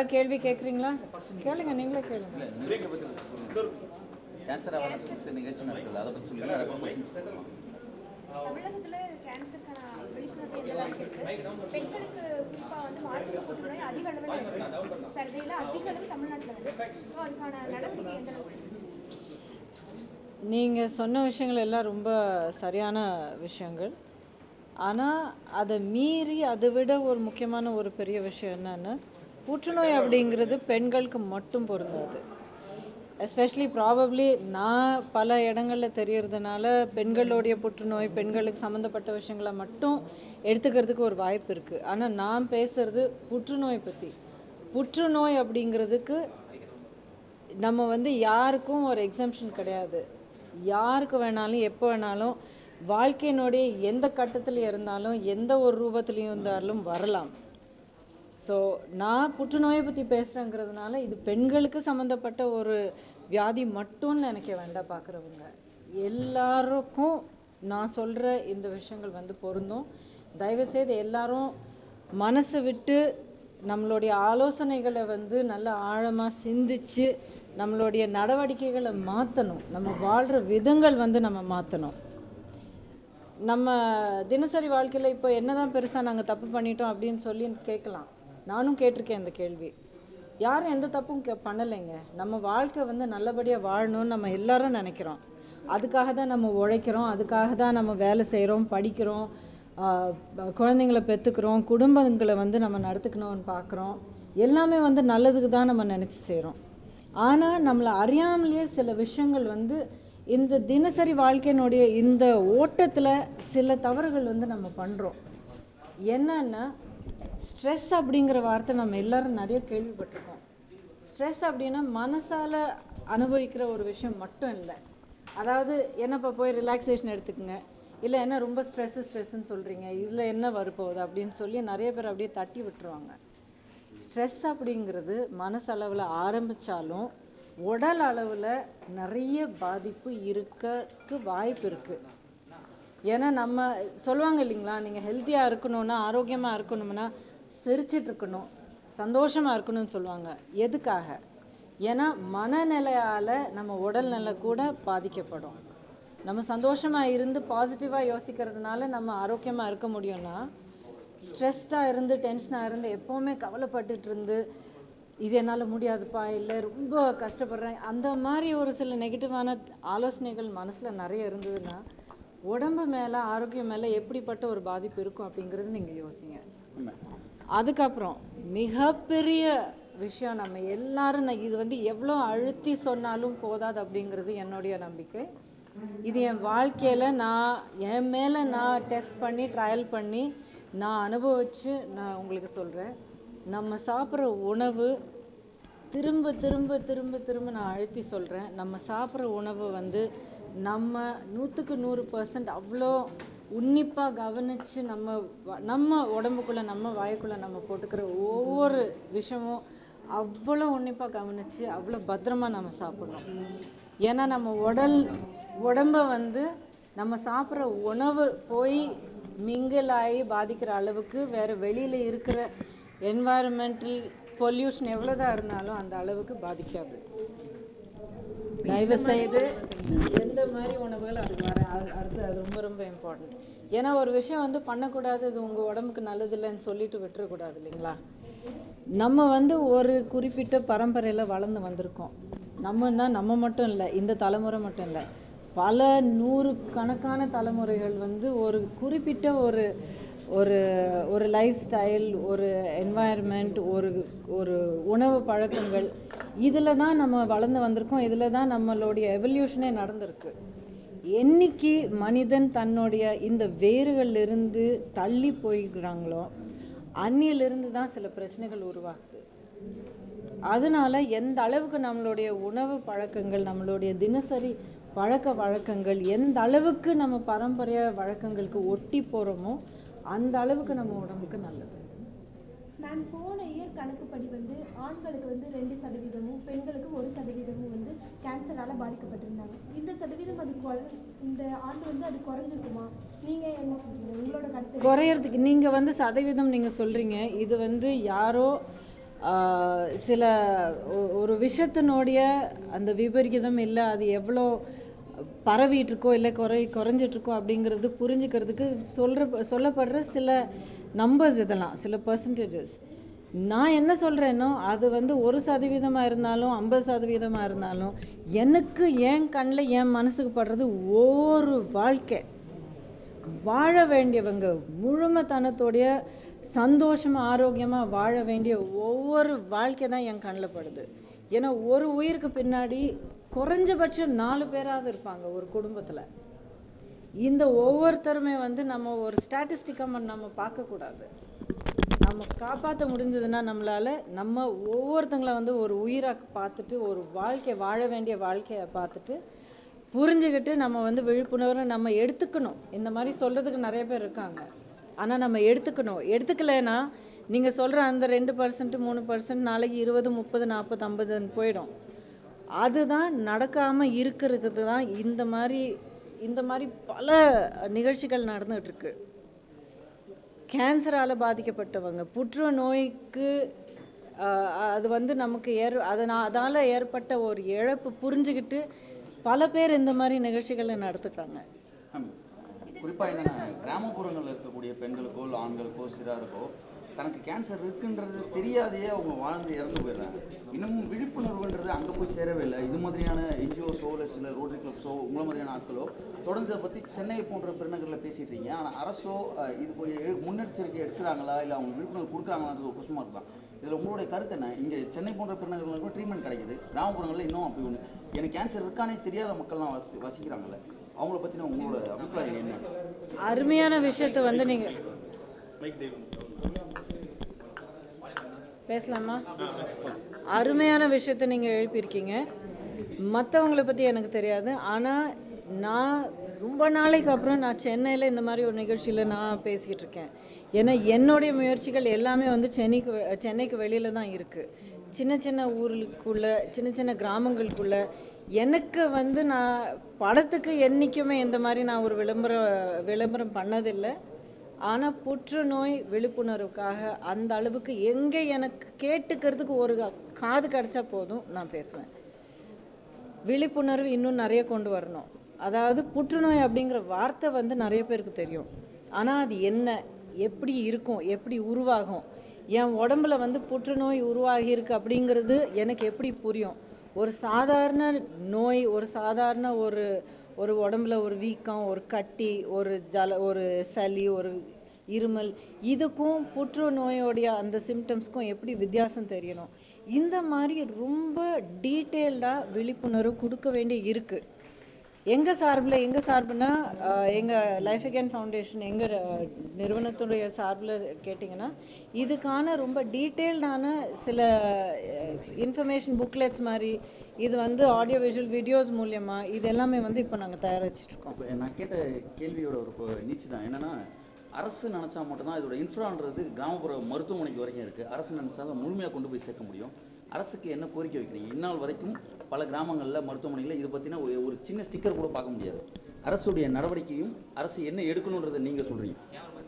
ஏதாவது கேள்வி கேட்குறீங்களா கேளுங்க நீங்களே கேளுங்க இல்லை நிகழ்ச்சியை பற்றி சொல்லுங்கள் கேன்சர் அவேர்னஸ் கொடுத்து நிகழ்ச்சி நடக்குது அதை பற்றி சொல்லுங்கள் அதை கொஸ்டின்ஸ் போகலாம் தமிழகத்துல கேன்சருக்கான விழிப்புணர்வு எந்த அளவுக்கு இருக்கு பெண்களுக்கு குறிப்பா வந்து மார்பக புற்றுநோய் அதிக அளவில் இருக்கு சர்வேல அதிக அளவு தமிழ்நாட்டுல இருக்கு ஸோ அதுக்கான நடவடிக்கை எந்த அளவுக்கு இருக்கு? நீங்கள் சொன்ன விஷயங்கள் எல்லாம் ரொம்ப சரியான விஷயங்கள் ஆனால் அதை மீறி அதை விட ஒரு முக்கியமான ஒரு பெரிய விஷயம் என்னன்னா புற்றுநோய் அப்படிங்கிறது பெண்களுக்கு மட்டும் பொருந்தாது எஸ்பெஷலி ப்ராபப்ளி நான் பல இடங்களில் தெரியறதுனால பெண்களுடைய புற்றுநோய் பெண்களுக்கு சம்மந்தப்பட்ட விஷயங்களை மட்டும் எடுத்துக்கிறதுக்கு ஒரு வாய்ப்பு இருக்குது ஆனால் நான் பேசுறது புற்றுநோய் பற்றி புற்றுநோய் அப்படிங்கிறதுக்கு நம்ம வந்து யாருக்கும் ஒரு எக்ஸம்ஷன் கிடையாது யாருக்கு வேணாலும் எப்போ வேணாலும் வாழ்க்கையினுடைய எந்த கட்டத்தில் இருந்தாலும் எந்த ஒரு ரூபத்திலையும் இருந்தாலும் வரலாம் ஸோ நான் புற்றுநோயை பற்றி பேசுகிறேங்கிறதுனால இது பெண்களுக்கு சம்மந்தப்பட்ட ஒரு வியாதி மட்டும்னு நினைக்க வேண்டாம் பார்க்குறவங்க எல்லாருக்கும் நான் சொல்கிற இந்த விஷயங்கள் வந்து பொருந்தும் தயவுசெய்து எல்லாரும் மனசு விட்டு நம்மளுடைய ஆலோசனைகளை வந்து நல்ல ஆழமாக சிந்திச்சு நம்மளுடைய நடவடிக்கைகளை மாற்றணும் நம்ம வாழ்கிற விதங்கள் வந்து நம்ம மாற்றணும் நம்ம தினசரி வாழ்க்கையில் இப்போ என்னதான் பெருசாக நாங்கள் தப்பு பண்ணிட்டோம் அப்படின்னு சொல்லி கேட்கலாம் நானும் கேட்டிருக்கேன் இந்த கேள்வி யாரும் எந்த தப்பும் கே பண்ணலைங்க நம்ம வாழ்க்கை வந்து நல்லபடியாக வாழணும்னு நம்ம எல்லாரும் நினைக்கிறோம் அதுக்காக தான் நம்ம உழைக்கிறோம் அதுக்காக தான் நம்ம வேலை செய்கிறோம் படிக்கிறோம் ஆஹ் ப- குழந்தைங்கள பெற்றுக்கிறோம் குடும்பங்களை வந்து நம்ம நடத்துக்கணும்னு பார்க்குறோம் எல்லாமே வந்து நல்லதுக்கு தான் நம்ம நினச்சி செய்கிறோம் ஆனால் நம்மளை அறியாமலேயே சில விஷயங்கள் வந்து இந்த தினசரி வாழ்க்கையினுடைய இந்த ஓட்டத்தில் சில தவறுகள் வந்து நம்ம பண்ணுறோம் என்னன்னா ஸ்ட்ரெஸ் அப்படிங்கிற வார்த்தை நம்ம எல்லாரும் நிறைய கேள்விப்பட்டிருக்கோம் ஸ்ட்ரெஸ் அப்படின்னா மனசால அனுபவிக்கிற ஒரு விஷயம் மட்டும் இல்லை அதாவது என்னப்பா போய் ரிலாக்ஸேஷன் எடுத்துக்கங்க இல்லை என்ன ரொம்ப ஸ்ட்ரெஸ்ஸு ஸ்ட்ரெஸ்ஸுன்னு சொல்கிறீங்க இதில் என்ன வரப்போகுது அப்படின்னு சொல்லி நிறைய பேர் அப்படியே தட்டி விட்டுருவாங்க ஸ்ட்ரெஸ் அப்படிங்கிறது மனசளவில் ஆரம்பித்தாலும் உடல் அளவில் நிறைய பாதிப்பு இருக்கக்கு வாய்ப்பு இருக்குது ஏன்னா நம்ம சொல்லுவாங்க இல்லைங்களா நீங்கள் ஹெல்த்தியாக இருக்கணும்னா ஆரோக்கியமாக இருக்கணும்னா சிரிச்சிட்டு இருக்கணும் சந்தோஷமாக இருக்கணும்னு சொல்லுவாங்க எதுக்காக ஏன்னா மனநிலையால் நம்ம உடல்நிலை கூட பாதிக்கப்படும் நம்ம சந்தோஷமாக இருந்து பாசிட்டிவாக யோசிக்கிறதுனால நம்ம ஆரோக்கியமாக இருக்க முடியும்னா ஸ்ட்ரெஸ்டாக இருந்து டென்ஷனாக இருந்து எப்போவுமே கவலைப்பட்டுட்டு இருந்து இது என்னால் முடியாதுப்பா இல்லை ரொம்ப கஷ்டப்படுறேன் அந்த மாதிரி ஒரு சில நெகட்டிவான ஆலோசனைகள் மனசில் நிறைய இருந்ததுன்னா உடம்பு மேலே ஆரோக்கியம் மேலே எப்படிப்பட்ட ஒரு பாதிப்பு இருக்கும் அப்படிங்கிறது நீங்கள் யோசிங்க உண்மை அதுக்கப்புறம் மிகப்பெரிய விஷயம் நம்ம எல்லாரும் நான் இது வந்து எவ்வளோ அழுத்தி சொன்னாலும் போதாது அப்படிங்கிறது என்னுடைய நம்பிக்கை இது என் வாழ்க்கையில் நான் என் மேலே நான் டெஸ்ட் பண்ணி ட்ரையல் பண்ணி நான் அனுபவித்து நான் உங்களுக்கு சொல்கிறேன் நம்ம சாப்பிட்ற உணவு திரும்ப திரும்ப திரும்ப திரும்ப நான் அழுத்தி சொல்கிறேன் நம்ம சாப்பிட்ற உணவு வந்து நம்ம நூற்றுக்கு நூறு பர்சன்ட் அவ்வளோ உன்னிப்பாக கவனித்து நம்ம வ- நம்ம உடம்புக்குள்ளே நம்ம வாய்க்குள்ளே நம்ம போட்டுக்கிற ஒவ்வொரு விஷயமும் அவ்வளோ உன்னிப்பாக கவனித்து அவ்வளோ பத்திரமா நம்ம சாப்பிடணும் ஏன்னா நம்ம உடல் உடம்ப வந்து நம்ம சாப்பிட்ற உணவு போய் மிங்கிள் ஆகி பாதிக்கிற அளவுக்கு வேறு வெளியில் இருக்கிற என்வாயர்மெண்டல் பொல்யூஷன் எவ்வளோதான் இருந்தாலும் அந்த அளவுக்கு பாதிக்காது தயவு செய்து எந்த மாதிரி உணவுகள் அது வர அது அடுத்து அது ரொம்ப ரொம்ப இம்பார்ட்டன்ட் ஏன்னா ஒரு விஷயம் வந்து பண்ணக்கூடாது இது உங்கள் உடம்புக்கு நல்லது இல்லைன்னு சொல்லிட்டு விட்டுறக்கூடாது இல்லைங்களா நம்ம வந்து ஒரு குறிப்பிட்ட பரம்பரையில் வளர்ந்து வந்திருக்கோம் நம்மன்னா நம்ம மட்டும் இல்லை இந்த தலைமுறை மட்டும் இல்லை பல நூறு கணக்கான தலைமுறைகள் வந்து ஒரு குறிப்பிட்ட ஒரு ஒரு ஒரு லைஃப் ஸ்டைல் ஒரு என்வாயர்மெண்ட் ஒரு ஒரு உணவு பழக்கங்கள் இதில் தான் நம்ம வளர்ந்து வந்திருக்கோம் இதில் தான் நம்மளுடைய எவல்யூஷனே நடந்திருக்கு என்னைக்கு மனிதன் தன்னுடைய இந்த வேர்கள்ல இருந்து தள்ளி போய்கிறாங்களோ அந்நியிலிருந்து தான் சில பிரச்சனைகள் உருவாகுது அதனால எந்த அளவுக்கு நம்மளுடைய உணவு பழக்கங்கள் நம்மளுடைய தினசரி பழக்க வழக்கங்கள் எந்த அளவுக்கு நம்ம பாரம்பரிய வழக்கங்களுக்கு ஒட்டி போகிறோமோ அந்த அளவுக்கு நம்ம உடம்புக்கு நல்லது மேம் போன இயர் கணக்குப்படி வந்து ஆண்களுக்கு வந்து ரெண்டு சதவீதமும் பெண்களுக்கு ஒரு சதவீதமும் வந்து கேன்சரால பாதிக்கப்பட்டிருந்தாங்க இந்த சதவீதம் அது குறை- இந்த ஆண்டு வந்து அது குறைஞ்சிருக்குமா நீங்க என்ன சொல்றீங்க உங்களோட கருத்து குறையறதுக்கு நீங்கள் வந்து சதவீதம் நீங்கள் சொல்கிறீங்க இது வந்து யாரோ ஆஹ், சில ஒ- ஒரு விஷயத்தினுடைய அந்த விபரீதம் இல்லை அது எவ்வளோ பரவிட்டு இருக்கோ இல்லை குறை குறைஞ்சிட்டு இருக்கோ அப்படிங்கிறது புரிஞ்சுக்கிறதுக்கு சொல்கிற சொல்லப்படுற சில நம்பர்ஸ் இதெல்லாம் சில பர்சன்டேஜஸ் நான் என்ன சொல்கிறேனோ அது வந்து ஒரு சதவீதமாக இருந்தாலும் ஐம்பது சதவீதமாக இருந்தாலும் எனக்கு என் கண்ணில் என் மனசுக்கு படுறது ஒவ்வொரு வாழ்க்கை வாழ வேண்டியவங்க முழுமைத்தனத்தோடைய சந்தோஷமாக ஆரோக்கியமாக வாழ வேண்டிய ஒவ்வொரு வாழ்க்கை தான் என் கண்ணில் படுது ஏன்னா ஒரு உயிருக்கு பின்னாடி குறைஞ்சபட்சம் நாலு பேராவது இருப்பாங்க ஒரு குடும்பத்தில் இந்த ஒவ்வொருத்தருமே வந்து நம்ம ஒரு ஸ்டாட்டிஸ்டிக்காக நம்ம பார்க்கக்கூடாது நம்ம காப்பாற்ற முடிஞ்சதுன்னா நம்மளால நம்ம ஒவ்வொருத்தங்கள வந்து ஒரு உயிராக பார்த்துட்டு ஒரு வாழ்க்கை வாழ வேண்டிய வாழ்க்கையை பார்த்துட்டு புரிஞ்சுக்கிட்டு நம்ம வந்து விழிப்புணர்வு நம்ம எடுத்துக்கணும் இந்த மாதிரி சொல்கிறதுக்கு நிறைய பேர் இருக்காங்க ஆனால் நம்ம எடுத்துக்கணும் எடுத்துக்கலைன்னா நீங்கள் சொல்கிற அந்த ரெண்டு பர்சன்ட் மூணு பர்சன்ட் நாளைக்கு இருபது முப்பது நாற்பது ஐம்பதுன்னு போயிடும் அதுதான் நடக்காமல் இருக்கிறது தான் இந்த மாதிரி இந்த மாதிரி பல நிகழ்ச்சிகள் நடந்துகிட்டு இருக்கு கேன்சரால் பாதிக்கப்பட்டவங்க புற்றுநோய்க்கு ஆஹ், அது வந்து நமக்கு ஏற் அதனால் அதால் ஏற்பட்ட ஒரு இழப்பு புரிஞ்சுக்கிட்டு பல பேர் இந்த மாதிரி நிகழ்ச்சிகளை நடத்துகிறாங்க மேம் குறிப்பாக என்னென்னா கிராமப்புறங்களில் இருக்கக்கூடிய பெண்களுக்கோ இல்லை ஆண்களுக்கோ சிறாருக்கோ தனக்கு கேன்சர் இருக்குன்றது தெரியாதையே அவங்க வாழ்ந்து இறந்து போயிடுறாங்க இன்னமும் விழிப்புணர்வுன்றது அங்கே போய் சேரவே இல்லை இது மாதிரியான என்ஜிஓஸோ இல்லை சில ரோட்டரி கிளப்ஸோ உங்களை மாதிரியான ஆட்களோ தொடர்ந்து இதை பற்றி சென்னை போன்ற பெருநகரில் பேசிட்டு இருக்கீங்க ஆனால் அரசோ அஹ், இது போய் எ- முன்னெச்சரிக்கை எடுக்கிறாங்களா இல்லை அவங்க விழிப்புணர்வு கொடுக்குறாங்களான்றது ஒரு கொஸ்டின் மார்க் தான் இதில் உங்களுடைய கருத்து என்ன இங்கே சென்னை போன்ற பெருநகர்களுக்கும் ட்ரீட்மெண்ட் கிடைக்குது கிராமப்புறங்களில் இன்னும் அப்படி ஒன்று எனக்கு கேன்சர் இருக்கானே தெரியாத மக்கள்லாம் வசி வசிக்கிறாங்கல்ல அவங்கள பற்றின உங்களோட அபிப்பிராயம் என்ன அருமையான விஷயத்தை வந்து நீங்கள் பேசலாமா அருமையான விஷயத்தை நீங்கள் எழுப்பியிருக்கீங்க மற்றவங்கள பற்றி எனக்கு தெரியாது ஆனால் நான் ரொம்ப நாளைக்கு அப்புறம் நான் சென்னையில் இந்த மாதிரி ஒரு நிகழ்ச்சியில் நான் பேசிக்கிட்டு இருக்கேன் ஏன்னா என்னுடைய முயற்சிகள் எல்லாமே வந்து சென்னைக்கு வெ- சென்னைக்கு வெளியில் தான் இருக்குது சின்ன சின்ன ஊருக்குள்ள சின்ன சின்ன கிராமங்களுக்குள்ள எனக்கு வந்து நான் படத்துக்கு என்றைக்குமே இந்த மாதிரி நான் ஒரு விளம்பரம் விளம்பரம் பண்ணதில்லை ஆனால் புற்றுநோய் விழிப்புணர்வுக்காக அந்த அளவுக்கு எங்கே எனக்கு கேட்டுக்கிறதுக்கு ஒரு காது கிடச்சா போதும் நான் பேசுவேன் விழிப்புணர்வு இன்னும் நிறைய கொண்டு வரணும் அதாவது புற்றுநோய் அப்படிங்கிற வார்த்தை வந்து நிறைய பேருக்கு தெரியும் ஆனால் அது என்ன எப்படி இருக்கும் எப்படி உருவாகும் என் உடம்புல வந்து புற்றுநோய் உருவாகி இருக்கு அப்படிங்கிறது எனக்கு எப்படி புரியும் ஒரு சாதாரண நோய் ஒரு சாதாரண ஒரு ஒரு உடம்புல ஒரு வீக்கம் ஒரு கட்டி ஒரு ஜல ஒரு சளி ஒரு இருமல் இதுக்கும் புற்றுநோயோடைய அந்த சிம்டம்ஸ்க்கும் எப்படி வித்தியாசம் தெரியணும் இந்த மாதிரி ரொம்ப டீட்டெயில்டாக விழிப்புணர்வு கொடுக்க வேண்டி இருக்குது எங்கள் சார்பில் எங்கள் சார்புனா எங்கள் லைஃப் அகேன் ஃபவுண்டேஷன் எங்கள் நிறுவனத்துடைய சார்பில் கேட்டிங்கன்னா இதுக்கான ரொம்ப டீட்டெயில்டான சில இன்ஃபர்மேஷன் புக்லெட்ஸ் மாதிரி இது வந்து ஆடியோ விஷுவல் வீடியோஸ் மூலயமா இது எல்லாமே வந்து இப்போ நாங்கள் தயாரிச்சிட்ருக்கோம் இப்போ நான் கேட்ட கேள்வியோட ஒரு இப்போ நீச்சு தான் என்னன்னா அரசு நினச்சா மட்டும்தான் இதோட இன்ஃப்ரான்றது கிராமப்புற மருத்துவமனைக்கு வரைக்கும் இருக்குது அரசு நினச்சா அதை முழுமையாக கொண்டு போய் சேர்க்க முடியும் அரசுக்கு என்ன கோரிக்கை வைக்கிறீங்க இந்நாள் வரைக்கும் பல கிராமங்களில் மருத்துவமனைகளில் இது பற்றின ஒரு ஒரு சின்ன ஸ்டிக்கர் கூட பார்க்க முடியாது அரசுடைய நடவடிக்கையும் அரசு என்ன எடுக்கணுன்றதை நீங்கள் சொல்கிறீங்க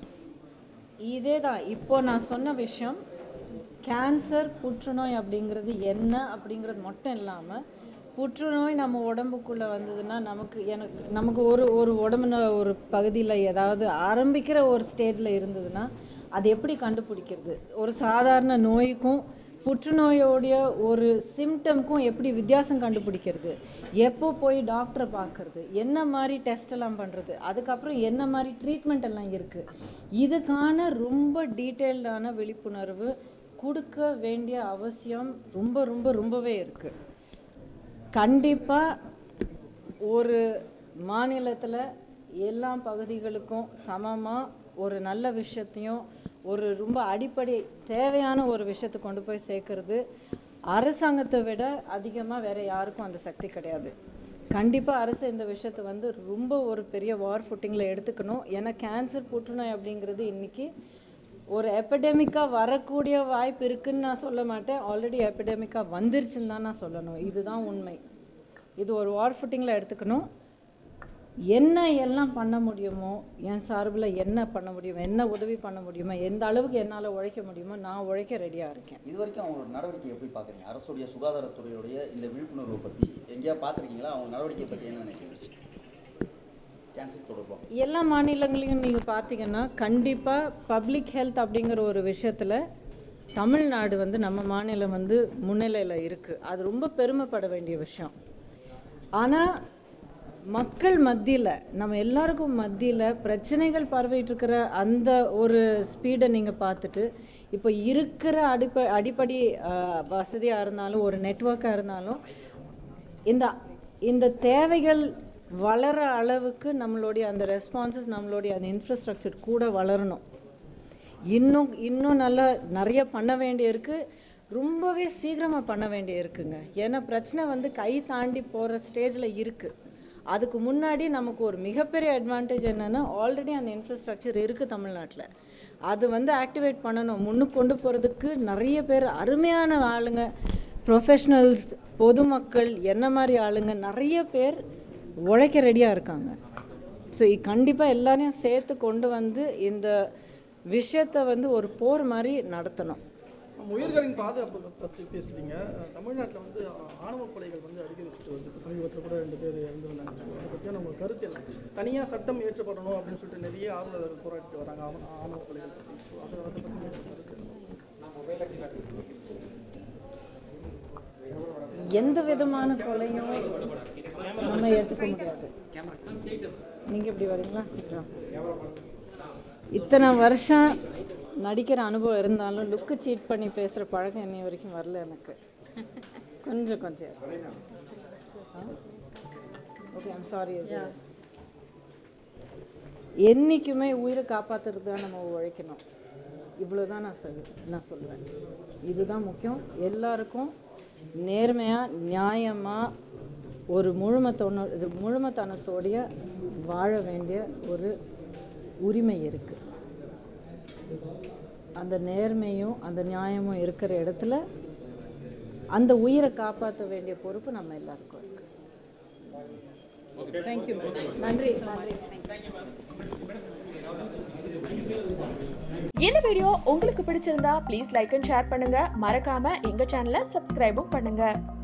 இதே தான் இப்போ நான் சொன்ன விஷயம் கேன்சர் புற்றுநோய் அப்படிங்கிறது என்ன அப்படிங்கிறது மட்டும் இல்லாமல் புற்றுநோய் நம்ம உடம்புக்குள்ளே வந்ததுன்னா நமக்கு எனக்கு நமக்கு ஒரு ஒரு உடம்புன ஒரு பகுதியில் ஏதாவது ஆரம்பிக்கிற ஒரு ஸ்டேஜில் இருந்ததுன்னா அது எப்படி கண்டுபிடிக்கிறது ஒரு சாதாரண நோய்க்கும் புற்றுநோயோடைய ஒரு சிம்டம்க்கும் எப்படி வித்தியாசம் கண்டுபிடிக்கிறது எப்போ போய் டாக்டரை பார்க்கறது என்ன மாதிரி டெஸ்ட் எல்லாம் பண்ணுறது அதுக்கப்புறம் என்ன மாதிரி ட்ரீட்மெண்ட் எல்லாம் இருக்குது இதுக்கான ரொம்ப டீட்டெயில்டான விழிப்புணர்வு கொடுக்க வேண்டிய அவசியம் ரொம்ப ரொம்ப ரொம்பவே இருக்குது கண்டிப்பாக ஒரு மாநிலத்தில் எல்லா பகுதிகளுக்கும் சமமாக ஒரு நல்ல விஷயத்தையும் ஒரு ரொம்ப அடிப்படை தேவையான ஒரு விஷயத்தை கொண்டு போய் சேர்க்கறது அரசாங்கத்தை விட அதிகமாக வேற யாருக்கும் அந்த சக்தி கிடையாது கண்டிப்பாக அரசு இந்த விஷயத்தை வந்து ரொம்ப ஒரு பெரிய வார் ஃபுட்டிங்கில் எடுத்துக்கணும் ஏன்னா கேன்சர் புற்றுநோய் அப்படிங்கிறது இன்னைக்கு ஒரு எபிடெமிக்காக வரக்கூடிய வாய்ப்பு இருக்குன்னு நான் சொல்ல மாட்டேன் ஆல்ரெடி எபிடெமிக்காக வந்துருச்சுன்னு தான் நான் சொல்லணும் இதுதான் உண்மை இது ஒரு வார் ஃபுட்டிங்கில் எடுத்துக்கணும் என்ன எல்லாம் பண்ண முடியுமோ என் சார்பில் என்ன பண்ண முடியுமோ என்ன உதவி பண்ண முடியுமோ எந்த அளவுக்கு என்னால் உழைக்க முடியுமோ நான் உழைக்க ரெடியாக இருக்கேன் இது வரைக்கும் அவங்களோட நடவடிக்கை எப்படி பார்க்குறீங்க அரசுடைய சுகாதாரத்துறையுடைய இந்த விழிப்புணர்வை பற்றி எங்கேயா பார்த்துருக்கீங்களா அவங்க நடவடிக்கை பற்றி என்ன நினைக்கிறீங்க கேன்சர் தொடர்பாக எல்லா மாநிலங்களையும் நீங்கள் பார்த்தீங்கன்னா கண்டிப்பாக பப்ளிக் ஹெல்த் அப்படிங்கிற ஒரு விஷயத்தில் தமிழ்நாடு வந்து நம்ம மாநிலம் வந்து முன்னிலையில் இருக்குது அது ரொம்ப பெருமைப்பட வேண்டிய விஷயம் ஆனால் மக்கள் மத்தியில் நம்ம எல்லாருக்கும் மத்தியில் பிரச்சனைகள் பரவிட்டு இருக்கிற அந்த ஒரு ஸ்பீடை நீங்கள் பார்த்துட்டு இப்போ இருக்கிற அடிப்ப அடிப்படை வசதியாக இருந்தாலும் ஒரு நெட்ஒர்க்காக இருந்தாலும் இந்த இந்த தேவைகள் வளர அளவுக்கு நம்மளுடைய அந்த ரெஸ்பான்சஸ் நம்மளுடைய அந்த இன்ஃப்ராஸ்ட்ரக்சர் கூட வளரணும் இன்னும் இன்னும் நல்லா நிறைய பண்ண வேண்டிய இருக்கு ரொம்பவே சீக்கிரமாக பண்ண வேண்டிய இருக்குங்க ஏன்னா பிரச்சனை வந்து கை தாண்டி போகிற ஸ்டேஜில் இருக்குது அதுக்கு முன்னாடி நமக்கு ஒரு மிகப்பெரிய அட்வான்டேஜ் என்னென்னா ஆல்ரெடி அந்த இன்ஃப்ராஸ்ட்ரக்சர் இருக்குது தமிழ்நாட்டில் அது வந்து ஆக்டிவேட் பண்ணணும் முன்னுக்கு கொண்டு போகிறதுக்கு நிறைய பேர் அருமையான ஆளுங்க ப்ரொஃபஷ்னல்ஸ் பொதுமக்கள் என்ன மாதிரி ஆளுங்க நிறைய பேர் உழைக்க ரெடியாக இருக்காங்க ஸோ கண்டிப்பாக எல்லாரையும் சேர்த்து கொண்டு வந்து இந்த விஷயத்தை வந்து ஒரு போர் மாதிரி நடத்தணும் நம்ம உயிர்களின் பாதுகாப்பு பற்றி பேசுறீங்க தமிழ்நாட்டில் வந்து ஆணவ கொலைகள் வந்து அதிகரிச்சுட்டு வருது இப்போ சமீபத்தில் கூட ரெண்டு பேர் இறந்துருந்தாங்க அதை பற்றியா நம்ம கருத்து என்ன தனியாக சட்டம் இயற்றப்படணும் அப்படின்னு சொல்லிட்டு நிறைய ஆர்வலர்கள் போராடிட்டு வராங்க ஆணவ- ஆணவ கொலைகள் பற்றி So அதை அதை பற்றி உங்களோட கருத்து என்ன? எந்த விதமான கொலையும் நம்ம ஏற்றுக்க முடியாது நீங்கள் இப்படி வரீங்களா கொஞ்சம். இத்தனை வருஷம் நடிக்கிற அனுபவம் இருந்தாலும் லுக்கு சீட் பண்ணி பேசுகிற பழக்கம் இன்னை வரைக்கும் வரல எனக்கு கொஞ்சம் கொஞ்சம் ஓகே ஐம் சாரி என்றைக்குமே உயிரை காப்பாற்றுறது தான் நம்ம உழைக்கணும் இவ்வளோ தான் நான் சொல் நான் சொல்லுவேன் இதுதான் முக்கியம் எல்லாருக்கும் நேர்மையாக நியாயமாக ஒரு முழுமத்தொன்னு இது முழுமத்தனத்தோடைய வாழ வேண்டிய ஒரு உரிமை இருக்குது அந்த நேர்மையும் அந்த நியாயமும் இருக்கிற இடத்துல அந்த உயிரை காப்பாற்ற வேண்டிய பொறுப்பு நம்ம எல்லாருக்கும் இருக்கு தேங்க்யூ நன்றி நன்றி இந்த வீடியோ உங்களுக்கு பிடிச்சிருந்தா ப்ளீஸ் லைக் அண்ட் ஷேர் பண்ணுங்க மறக்காம எங்க சேனலை சப்ஸ்கிரைபும் பண்ணுங்க